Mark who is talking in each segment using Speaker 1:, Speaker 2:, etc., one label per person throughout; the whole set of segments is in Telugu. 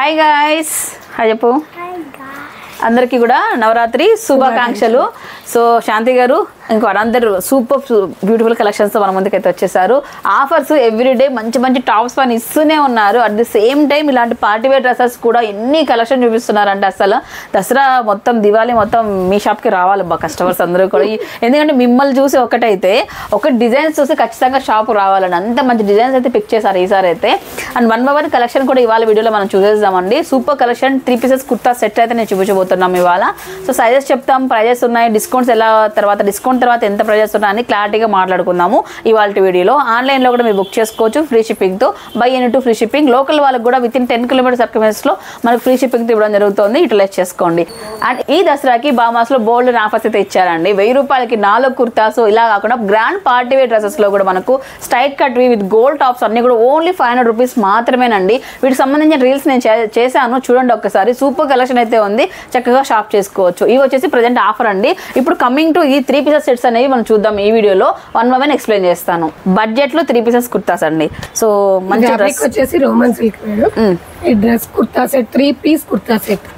Speaker 1: హాయ్ గాయ్స్ హాయ్ చెప్పు అందరికీ కూడా నవరాత్రి శుభాకాంక్షలు సో శాంతి గారు ఇంకో అందరు సూపర్ బ్యూటిఫుల్ కలెక్షన్స్తో మన ముందుకైతే వచ్చేసారు ఆఫర్స్ ఎవ్రీడే మంచి మంచి టాప్స్ పని ఇస్తూనే ఉన్నారు అట్ ది సేమ్ టైం ఇలాంటి పార్టీ వేర్ డ్రెస్సెస్ కూడా ఎన్ని కలెక్షన్ చూపిస్తున్నారంటే అసలు దసరా మొత్తం దివాళీ మొత్తం మీ షాప్కి రావాలి బా కస్టమర్స్ అందరూ కూడా ఈ- ఎందుకంటే మిమ్మల్ని చూసి ఒకటైతే ఒక డిజైన్స్ చూసి ఖచ్చితంగా షాప్ రావాలండి అంత మంచి డిజైన్స్ అయితే పిక్ చేశారు ఈసారి అయితే and one by one collection కూడా ఇవాళ వీడియోలో మనం చూసేద్దామండి super collection three pieces kurta set అయితే నేను చూపించబోతున్నాం ఇవాళ సో సైజెస్ చెప్తాం ప్రైజెస్ ఉన్నాయి డిస్కౌంట్స్ ఎలా తర్వాత డిస్కౌంట్ తర్వాత ఎంత ప్రైజెస్ ఉన్నాయని క్లారిటీగా మాట్లాడుకుందాము ఇవాళ వీడియోలో ఆన్లైన్లో కూడా మీరు బుక్ చేసుకోవచ్చు ఫ్రీ షిప్పింగ్తో బై ఎన్ టూ ఫ్రీ షిప్పింగ్ లోకల్ వాళ్ళకి కూడా విత్ ఇన్ టెన్ కిలోమీటర్స్ సర్కిల్స్లో మనకు ఫ్రీ షిప్పింగ్ ఇవ్వడం జరుగుతుంది యూటిలైజ్ చేసుకోండి అండ్ ఈ దసరాకి బామాస్లో బోల్డ్ ఆఫర్స్ అయితే ఇచ్చారండి వెయ్యి రూపాయలకి నాలుగు కుర్తాస్ ఇలా కాకుండా గ్రాండ్ పార్టీ వేర్ డ్రెస్సెస్లో కూడా మనకు straight cut with gold tops అన్ని కూడా ఓన్లీ ఫైవ్ హండ్రెడ్ రూపీస్ మాత్రమేనండి వీటికి సంబంధించిన రీల్స్ నేను చే- చేశాను చూడండి ఒక్కసారి సూపర్ కలెక్షన్ అయితే ఉంది చక్కగా షాప్ చేసుకోవచ్చు ఇవి వచ్చేసి ప్రజెంట్ ఆఫర్ అండి ఇప్పుడు కమింగ్ టు ఈ త్రీ పీసెస్ సెట్స్ అనేవి మనం చూద్దాం ఈ వీడియోలో వన్ బై వన్ ఎక్స్ప్లెయిన్ చేస్తాను బడ్జెట్ లో త్రీ పీసెస్ కుర్తాస్ అండి సో మంచి
Speaker 2: ఫ్యాబ్రిక్
Speaker 1: డ్రెస్
Speaker 2: వచ్చేసి రోమన్ సిల్క్ మేడం ఈ dress kurta set three piece kurta set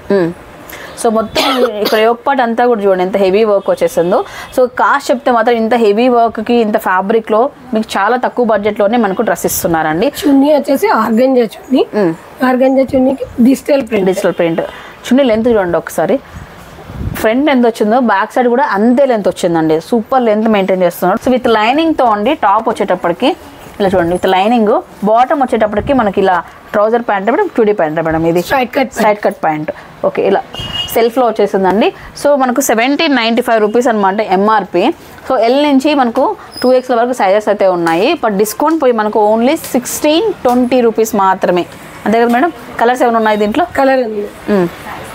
Speaker 1: so మొత్తం ఇక్కడ యోగ్ పార్ట్ అంతా కూడా చూడండి ఎంత హెవీ వర్క్ వచ్చేసిందో సో కాస్ట్ చెప్తే మాత్రం ఇంత హెవీ వర్క్కి ఇంత ఫ్యాబ్రిక్లో మీకు చాలా తక్కువ బడ్జెట్లోనే మనకు డ్రెస్ ఇస్తున్నారండి
Speaker 2: చున్నీ వచ్చేసి ఆర్గంజా చున్నీ ఆర్గంజా చున్నీకి డిజిటల్ ప్రింట్
Speaker 1: డిజిటల్ ప్రింట్ చున్నీ లెంత్ చూడండి ఒకసారి ఫ్రంట్ ఎంత వచ్చిందో బ్యాక్ సైడ్ కూడా అంతే లెంత్ వచ్చిందండి సూపర్ లెంత్ మెయింటైన్ చేస్తున్నాడు సో విత్ లైనింగ్తో అండి టాప్ వచ్చేటప్పటికి ఇలా చూడండి విత్ లైనింగ్ బాటమ్ వచ్చేటప్పటికి మనకి ఇలా ట్రౌజర్ ప్యాంట్ మేడం చుడీ ప్యాంట్ మేడం ఇది
Speaker 2: straight cut
Speaker 1: side cut pant okay ఇలా సెల్ఫ్లో వచ్చేసిందండి సో మనకు సెవెంటీన్ నైంటీ ఫైవ్ రూపీస్ అనమాట ఎంఆర్పి సో ఎల్ నుంచి మనకు టూ ఎక్స్ల వరకు సైజెస్ అయితే ఉన్నాయి బట్ డిస్కౌంట్ పోయి మనకు ఓన్లీ సిక్స్టీన్ ట్వంటీ రూపీస్ మాత్రమే అంతే కదా మేడం కలర్స్ ఏమైనా ఉన్నాయి దీంట్లో
Speaker 2: కలర్ ఉంది
Speaker 1: మ్మ్.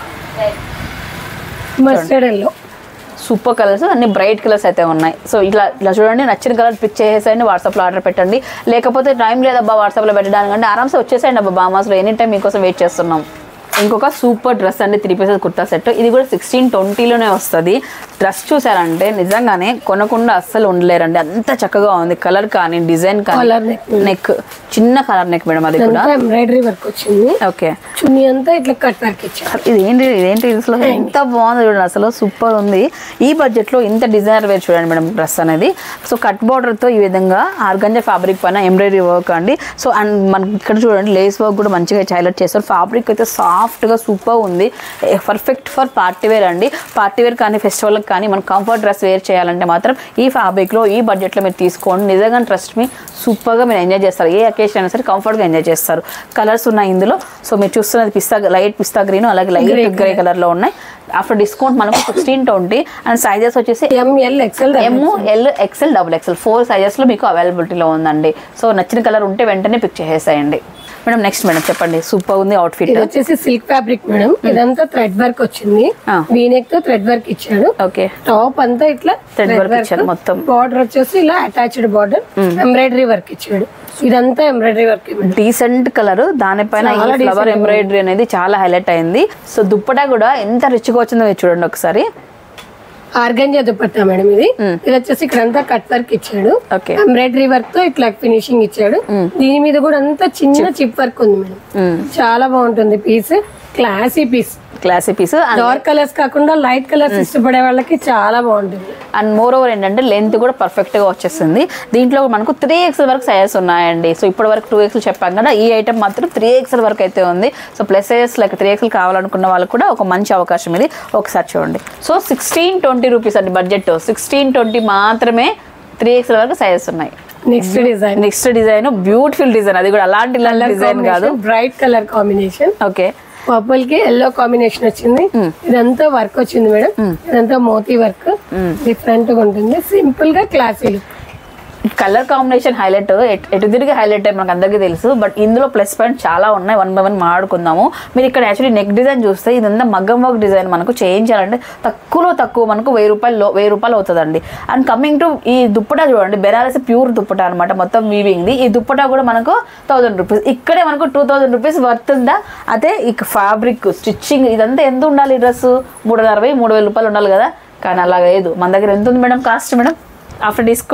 Speaker 2: మస్టర్డ్ ఎల్లో
Speaker 1: సూపర్ కలర్స్ అన్ని బ్రైట్ కలర్స్ అయితే ఉన్నాయి సో ఇలా ఇలా చూడండి నచ్చిన కలర్ పిక్ చేసేయండి వాట్సాప్లో ఆర్డర్ పెట్టండి లేకపోతే టైం లేదబ్బా వాట్సాప్లో పెట్టడానికి ఆరామ్సే వచ్చేసేయండి అబ్బా బామాస్లో ఎనీ టైం మీకోసం వెయిట్ చేస్తున్నాం ఇంకొక సూపర్ డ్రెస్ అండి త్రీ పీసెస్ కుర్తా సెట్ ఇది కూడా సిక్స్టీన్ ట్వంటీలోనే వస్తుంది డ్రెస్ చూసారంటే నిజంగానే కొనకుండా అస్సలు ఉండలేరండి అంత చక్కగా ఉంది కలర్ కానీ డిజైన్ కానీ
Speaker 2: కలర్ నెక్
Speaker 1: నెక్ చిన్న కలర్ నెక్ మేడం అది కూడా
Speaker 2: అంతా ఎంబ్రాయిడరీ వర్క్ వచ్చింది
Speaker 1: ఓకే
Speaker 2: చున్నీ అంతా ఇట్లా కట్ వర్క్ ఇచ్చారు
Speaker 1: ఇది ఏంటి ఇదేంటి అసలు ఎంత బాగుంది చూడండి అసలు సూపర్ ఉంది ఈ బడ్జెట్లో ఇంత డిజైనర్ వేర్ చూడండి మేడం డ్రెస్ అనేది సో కట్ బార్డర్తో ఈ విధంగా ఆర్గంజా ఫ్యాబ్రిక్ పైన ఎంబ్రాయిడరీ వర్క్ అండి సో అండ్ మనకి ఇక్కడ చూడండి లేస్ వర్క్ కూడా మంచిగా హైలైట్ చేస్తారు ఫ్యాబ్రిక్ అయితే సాఫ్ట్గా సూపర్ ఉంది పర్ఫెక్ట్ ఫర్ పార్టీ వేర్ అండి పార్టీ వేర్ కానీ ఫెస్టివల్కి కానీ మనం కంఫర్ట్ డ్రెస్ వేర్ చేయాలంటే మాత్రం ఈ ఫ్యాబ్రిక్లో ఈ బడ్జెట్లో మీరు తీసుకోండి నిజంగా ట్రస్ట్ మీ సూపర్గా మీరు ఎంజాయ్ చేస్తారు ఏ అకేషన్ అయినా సరే కంఫర్ట్గా ఎంజాయ్ చేస్తారు కలర్స్ ఉన్నాయి ఇందులో సో మీరు చూస్తున్నది పిస్తా లైట్ పిస్తా గ్రీన్ అలాగే లైట్ గ్రే కలర్లో ఉన్నాయి ఆఫ్టర్ డిస్కౌంట్ మనకు సిక్స్టీన్ ట్వంటీ అండ్ సైజెస్ వచ్చేసి
Speaker 2: M L XL
Speaker 1: M L XL double XL four సైజెస్లో మీకు అవైలబిలిటీలో ఉందండి సో నచ్చిన కలర్ ఉంటే వెంటనే పిక్ చేసేయండి మేడం నెక్స్ట్ మేడం చెప్పండి సూపర్ ఉంది అవుట్ఫిట్
Speaker 2: ఇది వచ్చేసి సిల్క్ ఫ్యాబ్రిక్ మేడం ఇదంతా థ్రెడ్ వర్క్ వచ్చింది
Speaker 1: ఆ.
Speaker 2: వీనెక్ తో థ్రెడ్ వర్క్ ఇచ్చాడు
Speaker 1: ఓకే
Speaker 2: టాప్ అంతా ఇట్లా
Speaker 1: Thread work ఇచ్చాడు మొత్తం.
Speaker 2: బార్డర్ వచ్చేసి ఇలా అటాచ్డ్ బార్డర్ ఎంబ్రాయిడరీ వర్క్ ఇచ్చాడు ఇదంతా ఎంబ్రాయిడరీ వర్క్
Speaker 1: డీసెంట్ కలర్ దానిపైన ఈ
Speaker 2: చాలా
Speaker 1: ఫ్లవర్
Speaker 2: decent
Speaker 1: ఎంబ్రాయిడరీ అనేది చాలా హైలైట్ అయింది సో దుప్పటా కూడా ఎంత రిచ్గా వచ్చిందో మీరు చూడండి ఒకసారి
Speaker 2: ఆర్గంజా దుపట్టా మేడం ఇది ఇది వచ్చేసి ఇక్కడ అంతా కట్ వర్క్ ఇచ్చాడు
Speaker 1: ఓకే
Speaker 2: ఎంబ్రాయిడరీ వర్క్ తో ఇట్లా ఫినిషింగ్ ఇచ్చాడు దీని మీద కూడా అంతా చిన్న చిప్ వర్క్ ఉంది మేడం చాలా బాగుంటుంది piece classy piece
Speaker 1: classy piece
Speaker 2: dark colours కాకుండా లైట్ కలర్స్ ఇష్టపడే వాళ్ళకి చాలా బాగుంటుంది
Speaker 1: అండ్ మోర్ ఓవర్ ఏంటంటే లెంత్ కూడా పర్ఫెక్ట్గా వచ్చేసింది దీంట్లో మనకు త్రీ ఎక్స్ఎల్ వరకు సైజెస్ ఉన్నాయండి సో ఇప్పటి వరకు టూ ఎక్స్ఎల్ చెప్పాం కదా ఈ ఐటమ్ మాత్రం త్రీ ఎక్స్ఎల్ వరకు అయితే ఉంది so plus sizes like three XL కావాలనుకున్న వాళ్ళకి కూడా ఒక మంచి అవకాశం ఇది ఒకసారి చూడండి సో సిక్స్టీన్ ట్వంటీ రూపీస్ అండి బడ్జెట్ సిక్స్టీన్ ట్వంటీ మాత్రమే త్రీ ఎక్స్ఎల్ వరకు సైజెస్ ఉన్నాయి
Speaker 2: next design
Speaker 1: next design beautiful design అది కూడా అలాంటి ఇలాంటి డిజైన్ కాదు
Speaker 2: bright colour combination
Speaker 1: okay
Speaker 2: purple కి ఎల్లో కాంబినేషన్ వచ్చింది ఇదంతా వర్క్ వచ్చింది మేడం ఇదంతా మోతీ వర్క్ డిఫరెంట్ గా ఉంటుంది సింపుల్ గా classy look
Speaker 1: colour combination highlight ఎటు తిరిగి హైలైట్ మనకు అందరికీ తెలుసు బట్ ఇందులో ప్లస్ పాయింట్ చాలా ఉన్నాయి వన్ బై వన్ మాట్లాడుకుందాము మీరు ఇక్కడ యాక్చువల్లీ నెక్ డిజైన్ చూస్తే ఇదంతా మగ్గం వర్క్ డిజైన్ మనకు చేయించాలంటే తక్కువలో తక్కువ మనకు వెయ్యి రూపాయలు వెయ్యి రూపాయలు అవుతుందండి అండ్ కమింగ్ టు ఈ దుప్పటా చూడండి బెనారస్ ప్యూర్ దుప్పటా అనమాట మొత్తం వీవింగ్ది ఈ దుప్పటా కూడా మనకు థౌసండ్ రూపీస్ ఇక్కడే మనకు టూ థౌసండ్ రూపీస్ వర్త్ ఉందా అదే ఇక ఫ్యాబ్రిక్ స్టిచ్చింగ్ ఇదంతా ఎంత ఉండాలి ఈ డ్రెస్ మూడు వందల అరవై మూడు వేల రూపాయలు ఉండాలి కదా కానీ అలా లేదు మన దగ్గర ఎంత ఉంది madam cost madam after discount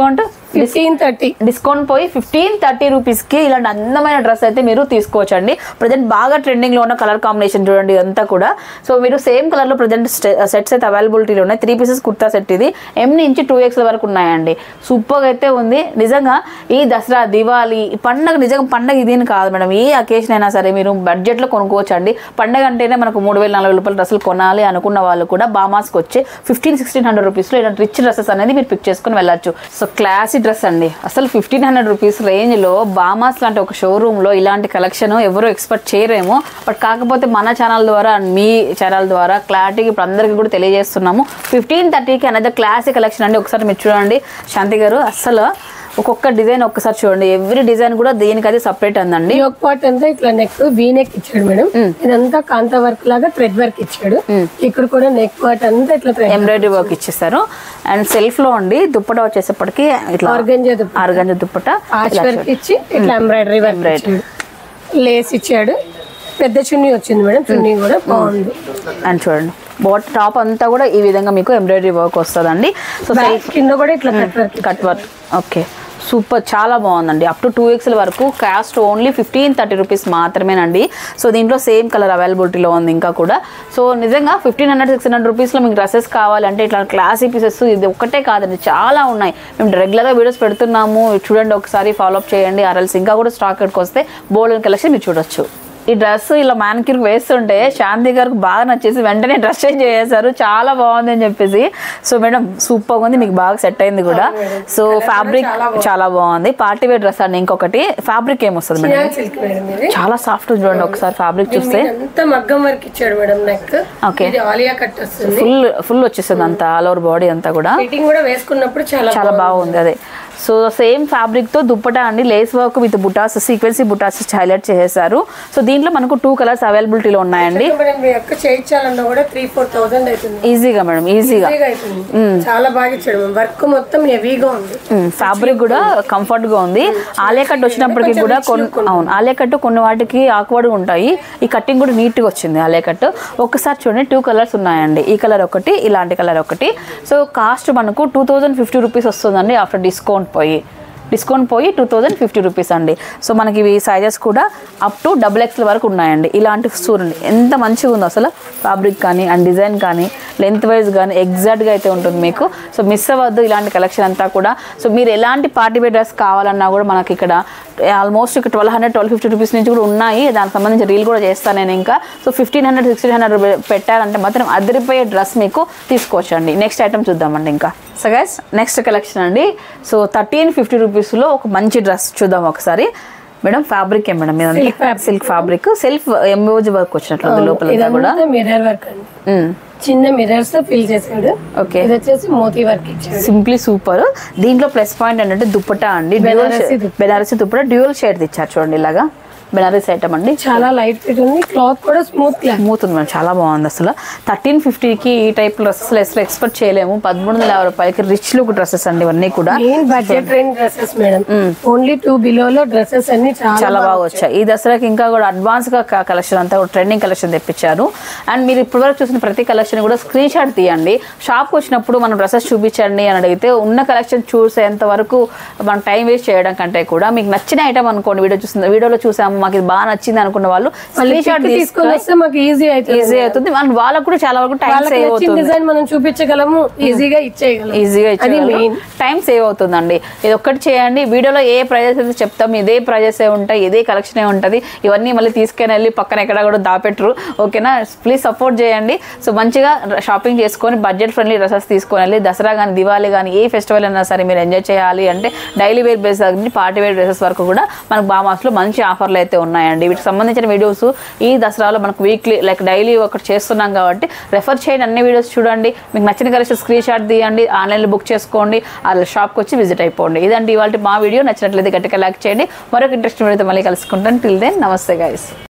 Speaker 2: fifteen thirty
Speaker 1: discount పోయి ఫిఫ్టీన్ థర్టీ రూపీస్కి ఇలాంటి అందమైన డ్రెస్ అయితే మీరు తీసుకోవచ్చు అండి ప్రజెంట్ బాగా ట్రెండింగ్లో ఉన్న కలర్ కాంబినేషన్ చూడండి ఇదంతా కూడా సో మీరు సేమ్ కలర్లో ప్రజెంట్ సెట్స్ అయితే అవైలబిలిటీలో ఉన్నాయి త్రీ పీసెస్ కుర్తా సెట్ ఇది ఎం నుంచి టూ ఎక్స్ వరకు ఉన్నాయండి సూపర్గా అయితే ఉంది నిజంగా ఈ దసరా దివాళీ ఈ పండగ నిజంగా పండగ ఇదేని కాదు మేడం ఏ అకేషన్ అయినా సరే మీరు బడ్జెట్లో కొనుక్కోవచ్చు అండి పండగ అంటేనే మనకు మూడు వేల నాలుగు వేల రూపాయల డ్రెస్సులు కొనాలి అనుకున్న వాళ్ళు కూడా బామాస్కి వచ్చి ఫిఫ్టీన్ సిక్స్టీన్ హండ్రెడ్ రూపీస్లో ఇలాంటి రిచ్ డ్రెస్సెస్ అనేది మీరు పిక్ చేసుకొని వెళ్ళొచ్చు సో క్లాసీ డ్రెస్ అండి అసలు ఫిఫ్టీన్ హండ్రెడ్ రూపీస్ రేంజ్లో బామాస్ లాంటి ఒక షోరూంలో ఇలాంటి కలెక్షన్ ఎవరు ఎక్స్పెక్ట్ చేయరేమో బట్ కాకపోతే మన ఛానల్ ద్వారా and మీ ఛానల్ ద్వారా క్లారిటీకి ఇప్పుడు అందరికీ కూడా తెలియజేస్తున్నాము ఫిఫ్టీన్ థర్టీకి అనేది క్లాసీ కలెక్షన్ అండి ఒకసారి మీరు చూడండి శాంతి గారు అసలు ఒక్కొక్క డిజైన్ ఒక్కసారి చూడండి ఎవ్రీ డిజైన్ కూడా దేనికి అది సపరేట్ అందండి
Speaker 2: యోక్ పార్ట్ అంతా ఇట్లా నెక్ వీ నెక్ ఇచ్చాడు మేడం ఇదంతా కాంతా వర్క్ లాగా థ్రెడ్ వర్క్ ఇచ్చాడు ఇక్కడ కూడా నెక్ పార్ట్ అంతా ఇట్లా థ్రెడ్
Speaker 1: ఎంబ్రాయిడరీ వర్క్ ఇచ్చేస్తారు అండ్ సెల్ఫ్ లో అండి దుప్పట వచ్చేసప్పటికి ఇట్లా
Speaker 2: ఆర్గంజా దుప్ప
Speaker 1: ఆర్గంజ దుప్పట
Speaker 2: ఆర్చ్ వర్క్ ఇచ్చి ఇట్లా ఎంబ్రాయిడరీ వర్క్ ఇచ్చాడు లేస్ ఇచ్చాడు పెద్ద చున్నీ వచ్చింది మేడం చున్నీ కూడా బాగుంది
Speaker 1: అండ్ చూడండి బాట్ టాప్ అంతా కూడా ఈ విధంగా మీకు ఎంబ్రాయిడరీ వర్క్ వస్తుందండి సో
Speaker 2: బ్యాక్ కింద కూడా ఇట్లా cut work
Speaker 1: cut work okay super చాలా బాగుందండి అప్ టు టూ ఎక్స్ఎల్ వరకు cost only fifteen thirty rupees మాత్రమేనండి సో దీంట్లో సేమ్ కలర్ అవైలబిలిటీలో ఉంది ఇంకా కూడా సో నిజంగా ఫిఫ్టీన్ హండ్రెడ్ సిక్స్ హండ్రెడ్ రూపీస్లో మీకు డ్రెస్సెస్ కావాలంటే ఇట్లా క్లాసీ పీసెస్ ఇది ఒక్కటే కాదండి చాలా ఉన్నాయి మేము రెగ్యులర్గా వీడియోస్ పెడుతున్నాము చూడండి ఒకసారి ఫాలోఅప్ చేయండి ఆర్ఎల్స్ ఇంకా కూడా స్టాక్ ఇక్కడికి వస్తే బోల్డ్ కలెక్షన్ మీరు చూడొచ్చు ఈ డ్రెస్ ఇలా మ్యాన్క్యూర్ వేస్తుంటే శాంతి గారికి బాగా నచ్చేసి వెంటనే డ్రెస్ చేంజ్ చేసేసారు చాలా బాగుంది అని చెప్పేసి సో మేడం సూపర్ ఉంది మీకు బాగా సెట్ అయింది కూడా సో ఫ్యాబ్రిక్ చాలా బాగుంది పార్టీ వేర్ డ్రెస్ అండి ఇంకొకటి ఫ్యాబ్రిక్ ఏమొస్తుంది మేడం
Speaker 2: సిల్క్ మేడం ఇది
Speaker 1: చాలా సాఫ్ట్ చూడండి ఒకసారి ఫ్యాబ్రిక్ చూస్తే
Speaker 2: అంతా మగ్గం వర్క్ ఇచ్చాడు మేడం నెక్
Speaker 1: Okay.
Speaker 2: ఇది ఆలియా కట్ వస్తుంది
Speaker 1: ఫుల్ ఫుల్ వచ్చేస్తుంది అంతా ఆల్ ఓవర్ బాడీ అంతా కూడా
Speaker 2: ఫిట్టింగ్ కూడా వేసుకున్నప్పుడు చాలా
Speaker 1: చాలా బాగుంది అదే సో సేమ్ ఫ్యాబ్రిక్ తో దుప్పటా అండి లేస్ వర్క్ విత్ బుటాస్ సీక్వెన్సీ బుటాస్ హైలైట్ చేసేసారు సో దీంట్లో మనకు టూ కలర్స్ అవైలబిలిటీలో ఉన్నాయండి
Speaker 2: మేడం మీ యొక్క చేయించాలన్నా కూడా త్రీ ఫోర్ థౌసండ్ అవుతుంది
Speaker 1: ఈజీగా మేడం ఈజీగా
Speaker 2: ఈజీగా అవుతుంది చాలా బాగా ఇచ్చాడు వర్క్ మొత్తం హెవీగా ఉంది
Speaker 1: ఫ్యాబ్రిక్ కూడా కంఫర్ట్ గా ఉంది ఆలియా కట్ వచ్చినప్పటికీ కూడా కొన్ని అవును ఆలియా కట్ కొన్ని వాటికి ఆక్వర్డ్ ఉంటాయి ఈ కటింగ్ కూడా నీట్ గా వచ్చింది ఆలియా కట్ ఒకసారి చూడండి టూ కలర్స్ ఉన్నాయండి ఈ కలర్ ఒకటి ఇలాంటి కలర్ ఒకటి సో కాస్ట్ మనకు టూ థౌజండ్ ఫిఫ్టీ రూపీస్ వస్తుందండి ఆఫ్టర్ డిస్కౌంట్ పోయి డిస్కౌంట్ పోయి టూ థౌజండ్ ఫిఫ్టీ రూపీస్ అండి సో మనకి ఇవి సైజెస్ కూడా అప్ టు డబుల్ ఎక్స్ఎల్ వరకు ఉన్నాయండి ఇలాంటి చూడండి ఎంత మంచిగా ఉందో అసలు ఫ్యాబ్రిక్ కానీ అండ్ డిజైన్ కానీ లెంత్ వైజ్ కానీ ఎగ్జాక్ట్గా అయితే ఉంటుంది మీకు సో మిస్ అవ్వద్దు ఇలాంటి కలెక్షన్ అంతా కూడా సో మీరు ఎలాంటి పార్టీ వేర్ డ్రెస్ కావాలన్నా కూడా మనకి ఇక్కడ ఆల్మోస్ట్ ఇక్కడ twelve hundred twelve fifty rupees నుంచి కూడా ఉన్నాయి దానికి సంబంధించి రీల్ కూడా చేస్తాను నేను ఇంకా so fifteen hundred sixteen hundred పెట్టారంటే మాత్రం అదిరిపోయే డ్రెస్ మీకు తీసుకోవచ్చండి నెక్స్ట్ ఐటమ్ చూద్దామండి ఇంకా సో గైస్ నెక్స్ట్ కలెక్షన్ అండి సో థర్టీన్ ఫిఫ్టీ రూపీస్లో ఒక మంచి డ్రెస్ చూద్దాం ఒకసారి మేడం ఫ్యాబ్రిక్ ఏ మేడం ఇదంతా silk fabric self emboss work వచ్చినట్లు లోపల కూడా
Speaker 2: ఇదంతా మిర్రర్ వర్క్ అండి
Speaker 1: మ్మ్.
Speaker 2: చిన్న మిర్రర్స్ తో ఫిల్ చేసాడు
Speaker 1: ఓకే
Speaker 2: ఇది వచ్చేసి మోతీ వర్క్ ఇచ్చాడు
Speaker 1: సింప్లీ సూపర్ దీంట్లో ప్లస్ పాయింట్ ఏంటంటే దుప్పటా అండి dual
Speaker 2: Banarasi dupatta.
Speaker 1: Banarasi dupatta dual shade ఇచ్చారు చూడండి ఇలాగా బెనారస్ ఐటమ్ అండి
Speaker 2: చాలా లైట్ ఫిట్ ఉంది క్లాత్ కూడా స్మూత్ క్లాత్
Speaker 1: స్మూత్ ఉంది మేడం చాలా బాగుంది అసలు థర్టీన్ ఫిఫ్టీకి ఈ టైప్ డ్రెస్సెస్ అసలు ఎక్స్పెక్ట్ చేయలేము పదమూడు వందల యాభై రూపాయలకి రిచ్ లుక్ డ్రెస్సెస్ అండి ఇవన్నీ కూడా
Speaker 2: main budget range dresses madam only two below లో డ్రెస్సెస్ అన్ని చాలా
Speaker 1: చాలా బాగా వచ్చాయి ఈ దసరాకి ఇంకా కూడా అడ్వాన్స్ గా కలెక్షన్ అంతా కూడా ట్రెండింగ్ కలెక్షన్ తెప్పించారు అండ్ మీరు ఇప్పటివరకు చూసిన ప్రతి కలెక్షన్ కూడా స్క్రీన్ షాట్ తీయండి షాప్కి వచ్చినప్పుడు మనం డ్రెస్సెస్ చూపించండి అని అడిగితే ఉన్న కలెక్షన్ చూసేంత వరకు మనం టైం వేస్ట్ చేయడం కంటే కూడా మీకు నచ్చిన ఐటమ్ అనుకోండి వీడియో చూసిన వీడియోలో చూసాము మాకు ఇది బాగా నచ్చింది అనుకున్న వాళ్ళు స్క్రీన్ షాట్
Speaker 2: తీసుకొని
Speaker 1: తీసుకొని
Speaker 2: వస్తే మాకు ఈజీ అవుతుంది
Speaker 1: ఈజీ అవుతుంది అండ్ వాళ్ళకు కూడా చాలా వరకు టైం
Speaker 2: వాళ్ళకి
Speaker 1: సేవ్
Speaker 2: నచ్చిన
Speaker 1: అవుతుంది
Speaker 2: డిజైన్ మనం చూపించగలము ఈజీగా ఇచ్చేయగలం
Speaker 1: ఈజీగా
Speaker 2: అది
Speaker 1: ఇచ్చేయగలరు
Speaker 2: మెయిన్
Speaker 1: టైం సేవ్ అవుతుందండి ఇది ఒక్కటి చేయండి వీడియోలో ఏ ప్రైజెస్ అయితే చెప్తాం ఇదే ప్రైజెస్ ఉంటాయి ఇదే కలెక్షన్ ఉంటుంది ఇవన్నీ మళ్ళీ తీసుకొని వెళ్ళి పక్కన ఎక్కడ కూడా దాపెట్టరు ఓకేనా ప్లీజ్ సపోర్ట్ చేయండి సో మంచిగా షాపింగ్ చేసుకొని బడ్జెట్ ఫ్రెండ్లీ డ్రెస్సెస్ తీసుకొని వెళ్ళి దసరా కానీ దివాళీ కానీ ఏ ఫెస్టివల్ అయినా సరే మీరు ఎంజాయ్ చేయాలి అంటే డైలీ వేర్ బేస్ దగ్గర పార్టీ వేర్ డ్రెస్సెస్ వరకు కూడా మనకు బామాస్లో మంచి ఆఫర్లు అయితే ఉన్నాయండి వీటికి సంబంధించిన వీడియోస్ ఈ దసరాలో మనకు వీక్లీ లైక్ డైలీ ఒకటి చేస్తున్నాం కాబట్టి రెఫర్ చేయండి అన్ని వీడియోస్ చూడండి మీకు నచ్చిన కలెక్షన్ స్క్రీన్ షాట్ తీయండి ఆన్లైన్లో బుక్ చేసుకోండి వాళ్ళ షాప్కి వచ్చి విజిట్ అయిపోండి ఇదండి ఇవాళ మా వీడియో నచ్చినట్లయితే గట్టిగా లైక్ చేయండి మరొక ఇంట్రెస్ట్ వీడియోతో మళ్ళీ కలుసుకుంటాను టిల్ దెన్ నమస్తే గైస్